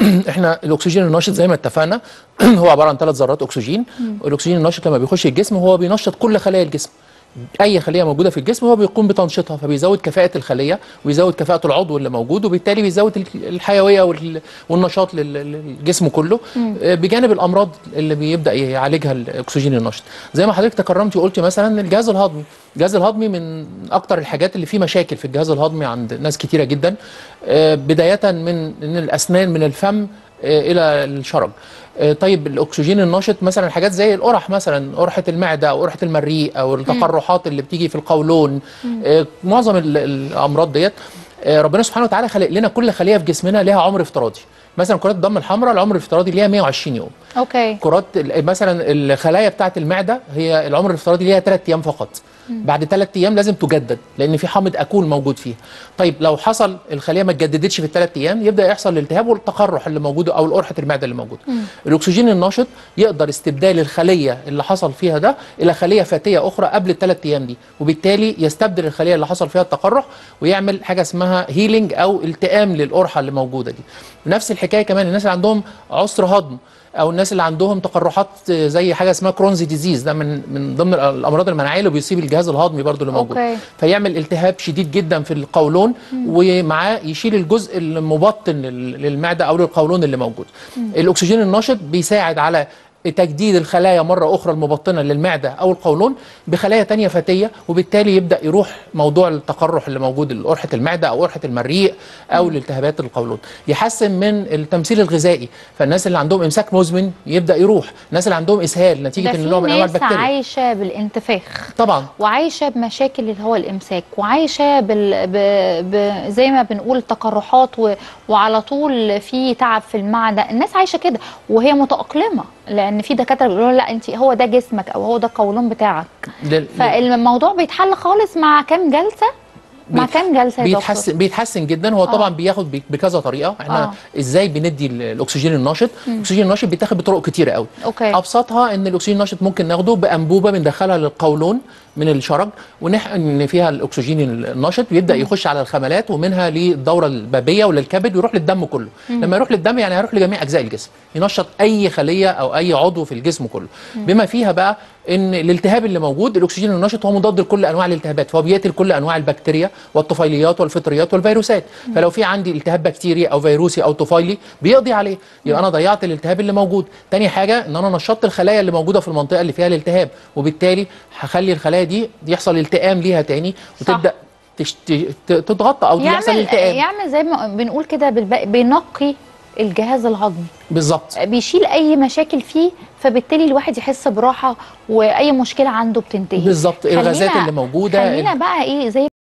احنا الاكسجين النشط زي ما اتفقنا هو عباره عن ثلاث ذرات اكسجين الاكسجين النشط لما بيخش الجسم هو بينشط كل خلايا الجسم اي خليه موجوده في الجسم هو بيقوم بتنشيطها فبيزود كفاءه الخليه ويزود كفاءه العضو اللي موجود وبالتالي بيزود ال- الحيويه وال- والنشاط لل- للجسم كله آه، بجانب الامراض اللي بيبدا يعالجها الاكسجين النشط زي ما حضرتك تكرمتي وقلتي مثلا الجهاز الهضمي الجهاز الهضمي من اكتر الحاجات اللي فيه مشاكل في الجهاز الهضمي عند ناس كتيره جدا آه، بدايه من من الاسنان من الفم آه، الى الشرج آه، طيب الاكسجين النشط مثلا حاجات زي القرح مثلا قرحه المعده او قرحه المريء او التقرحات اللي بتيجي في القولون آه، معظم ال- الامراض ديت آه، ربنا سبحانه وتعالى خلق لنا كل خليه في جسمنا لها عمر افتراضي مثلا كرات الدم الحمراء العمر الافتراضي ليها 120 يوم اوكي كرات ال- مثلا الخلايا بتاعه المعده هي العمر الافتراضي ليها 3 ايام فقط بعد 3 ايام لازم تجدد لان في حامض اكول موجود فيها طيب لو حصل الخليه ما اتجددتش في الثلاث ايام يبدا يحصل الالتهاب والتقرح اللي موجود او قرحه المعده اللي موجوده الاكسجين النشط يقدر استبدال الخليه اللي حصل فيها ده الى خليه فاتيه اخرى قبل الثلاث ايام دي وبالتالي يستبدل الخليه اللي حصل فيها التقرح ويعمل حاجه اسمها هيلينج او التئام للقرحه اللي موجوده دي نفس الحكايه كمان الناس اللي عندهم عسر هضم او الناس اللي عندهم تقرحات زي حاجه اسمها كرونز ديزيز ده من من ضمن الامراض المناعيه اللي بيصيب الجهاز الهضمي برضو اللي موجود أوكي. فيعمل التهاب شديد جدا في القولون ومعاه يشيل الجزء المبطن لل- للمعده او للقولون اللي موجود الاكسجين النشط بيساعد على تجديد الخلايا مرة أخرى المبطنة للمعدة أو القولون بخلايا تانية فاتية وبالتالي يبدأ يروح موضوع التقرح اللي موجود قرحة المعدة أو قرحة المريء أو الالتهابات القولون يحسن من التمثيل الغذائي فالناس اللي عندهم إمساك مزمن يبدأ يروح الناس اللي عندهم إسهال ده نتيجة في إن نوع من أنواع ناس البكتيريا عايشه بالانتفاخ طبعا وعايشه بمشاكل اللي هو الامساك وعايشه بال... ب... ب... زي ما بنقول تقرحات و... وعلى طول في تعب في المعده الناس عايشه كده وهي متاقلمه لان في دكاتره بيقولوا لها لا انت هو ده جسمك او هو ده القولون بتاعك لل- فالموضوع بيتحل خالص مع كام جلسه مع بيتح- كام جلسه يا دكتور بيتحسن بيتحسن جدا هو طبعا آه. بياخد ب- بكذا طريقه احنا آه. ازاي بندي ال- الاكسجين النشط الاكسجين النشط بيتاخد بطرق كتيره قوي اوكي ابسطها ان الاكسجين النشط ممكن ناخده بانبوبه بندخلها للقولون من الشرج ونحقن فيها الاكسجين النشط بيبدا يخش على الخملات ومنها للدوره البابيه وللكبد ويروح للدم كله لما يروح للدم يعني هيروح لجميع اجزاء الجسم ينشط اي خليه او اي عضو في الجسم كله بما فيها بقى ان الالتهاب اللي موجود الاكسجين النشط هو مضاد لكل انواع الالتهابات فهو بيقتل كل انواع البكتيريا والطفيليات والفطريات والفيروسات فلو في عندي التهاب بكتيري او فيروسي او طفيلي بيقضي عليه يبقى انا ضيعت الالتهاب اللي موجود تاني حاجه ان انا نشطت الخلايا اللي موجوده في المنطقه اللي فيها الالتهاب وبالتالي هخلي الخلايا دي يحصل التئام ليها تاني وتبدا تش... ت- تتغطى او يحصل يعمل التئام يعمل زي ما بنقول كده بالب... بينقي الجهاز الهضمي بالظبط بيشيل اي مشاكل فيه فبالتالي الواحد يحس براحه واي مشكله عنده بتنتهي بالظبط الغازات خلينا- اللي موجوده خلينا بقى ايه زي